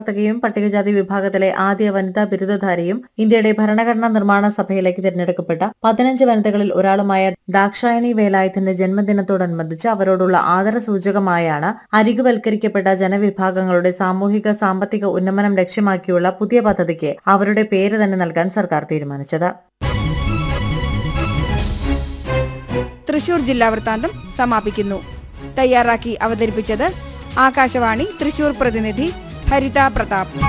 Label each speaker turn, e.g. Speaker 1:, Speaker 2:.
Speaker 1: പ്രവർത്തകയും പട്ടികജാതി വിഭാഗത്തിലെ ആദ്യ വനിതാ ബിരുദധാരിയും ഇന്ത്യയുടെ ഭരണഘടനാ നിർമ്മാണ സഭയിലേക്ക് തിരഞ്ഞെടുക്കപ്പെട്ട പതിനഞ്ച് വനിതകളിൽ ഒരാളുമായ ദാക്ഷായണി വേലായുധന്റെ ജന്മദിനത്തോടനുബന്ധിച്ച് അവരോടുള്ള ആദരസൂചകമായാണ് അരികുവൽക്കരിക്കപ്പെട്ട ജനവിഭാഗങ്ങളുടെ സാമൂഹിക സാമ്പത്തിക ഉന്നമനം ലക്ഷ്യമാക്കിയുള്ള പുതിയ പദ്ധതിക്ക് അവരുടെ പേര് തന്നെ നൽകാൻ സർക്കാർ തീരുമാനിച്ചത്
Speaker 2: തൃശൂർ ജില്ലാ വൃത്താന്തം സമാപിക്കുന്നു തയ്യാറാക്കി അവതരിപ്പിച്ചത് ആകാശവാണി തൃശൂർ പ്രതിനിധി ഹരിത പ്രതാപ്